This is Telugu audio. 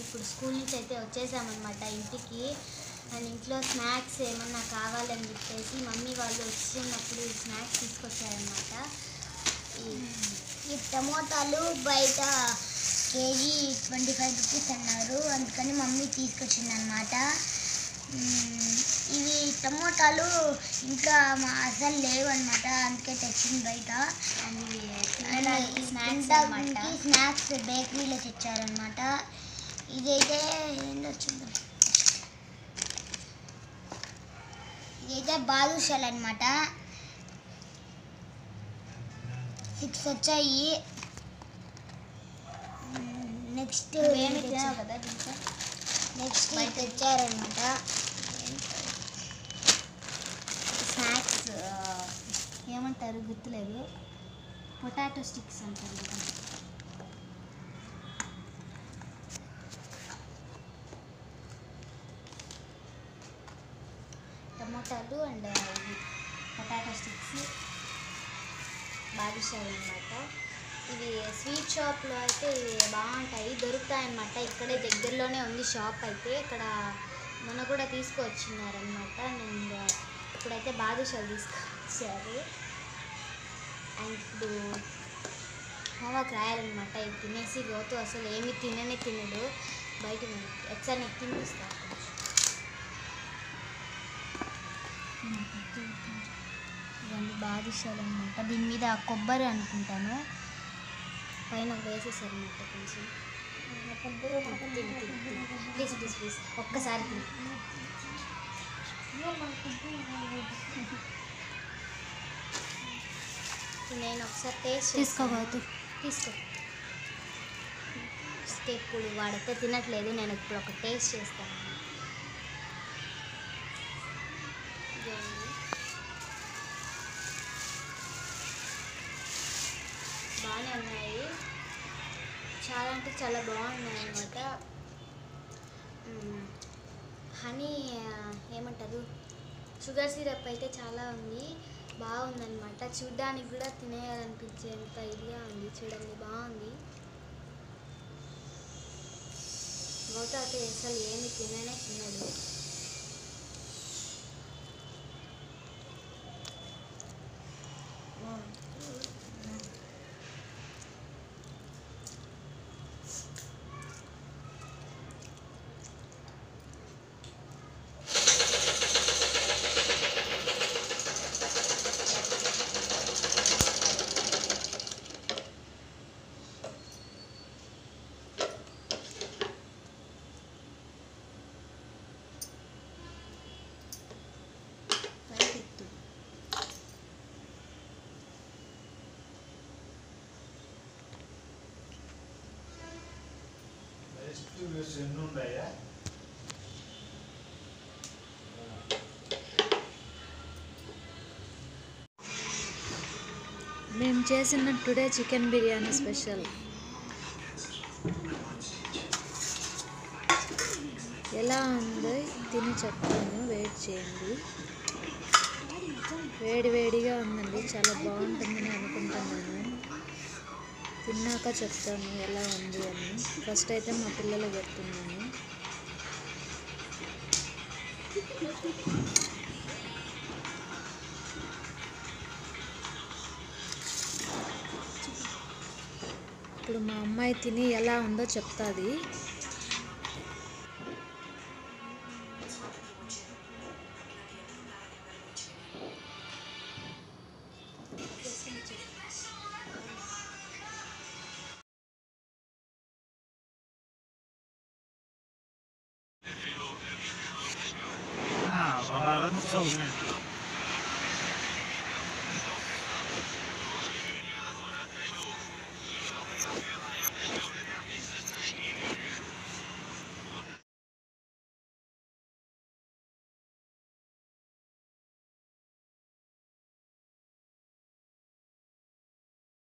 ఇప్పుడు స్కూల్ నుంచి అయితే వచ్చేసామన్నమాట ఇంటికి అండ్ ఇంట్లో స్నాక్స్ ఏమన్నా కావాలని చెప్పేసి మమ్మీ వాళ్ళు వచ్చినప్పుడు స్నాక్స్ తీసుకొచ్చారనమాట ఈ టమోటాలు బయట కేజీ ట్వంటీ ఫైవ్ రూపీస్ అన్నారు అందుకని మమ్మీ తీసుకొచ్చింది అనమాట ఇవి టమోటాలు ఇంట్లో మా అసలు లేవు అనమాట అందుకే తెచ్చింది బయట అండ్ ఇవి తినడానికి స్నాక్స్ అనమాట స్నాక్స్ బేకరీలో తెచ్చారనమాట ఇదైతే ఏంటో చూద్దాం ఇదైతే బాదుషాలు అనమాట సిక్స్ వచ్చాయి నెక్స్ట్ ఏమి తినావు కదా దీంట్లో నెక్స్ట్ బయట తెచ్చారనమాట స్నాక్స్ ఏమంటారు గుర్తులేదు పొటాటో స్టిక్స్ అంటారు కదా టమోటాలు అండ్ ఇవి పొటాటో స్టిక్స్ బాదుషాలు అనమాట ఇవి స్వీట్ షాప్లో అయితే ఇవి బాగుంటాయి దొరుకుతాయి అన్నమాట ఇక్కడే దగ్గరలోనే ఉంది షాప్ అయితే ఇక్కడ మొన్న కూడా తీసుకువచ్చినారనమాట నేను ఇప్పుడైతే బాదుషాలు తీసుకొచ్చారు అండ్ ఇప్పుడు హోంవర్క్ రాయాలన్నమాట ఇది తినేసి గోతు అసలు ఏమి తిననే తినడు బయట ఒకసారి నేను తినిపిస్తాను ఇవన్నీ బాదుషాలు అనమాట దీని మీద కొబ్బరి అనుకుంటాను పైన వేసేసారు అనమాట కొంచెం ప్లీజ్ ప్లీజ్ ప్లీజ్ ఒక్కసారి తిని నేను ఒకసారి టేస్ట్ తీసుకోబోతు తీసుకో ఇప్పుడు వాడైతే తినట్లేదు నేను ఇప్పుడు ఒక టేస్ట్ చేస్తాను ఇదిగోండి. బాగానే ఉన్నాయి చాలా అంటే చాలా బాగున్నాయి అనమాట హనీ ఆ, ఏమంటారు షుగర్ సిరప్ అయితే చాలా ఉంది బాగుందన్నమాట చూడ్డానికి కూడా తినేయాలనిపించేంత ఇదిగా ఉంది చూడండి బాగుంది గౌత అయితే అసలు ఏమి తిననే తినడు బయటికి నెక్స్ట్ ఎన్ని ఉన్నాయా మేము చేసిన టుడే చికెన్ బిర్యానీ స్పెషల్ ఎలా ఉందో తిని చెప్తాను వెయిట్ చేయండి వేడి వేడిగా ఉందండి చాలా బాగుంటుందని అనుకుంటున్నాను తిన్నాక చెప్తాను ఎలా ఉంది అని ఫస్ట్ అయితే మా పిల్లలు పెడుతున్నాను ఇప్పుడు మా అమ్మాయి తిని ఎలా ఉందో చెప్తాది బంగారం చదువు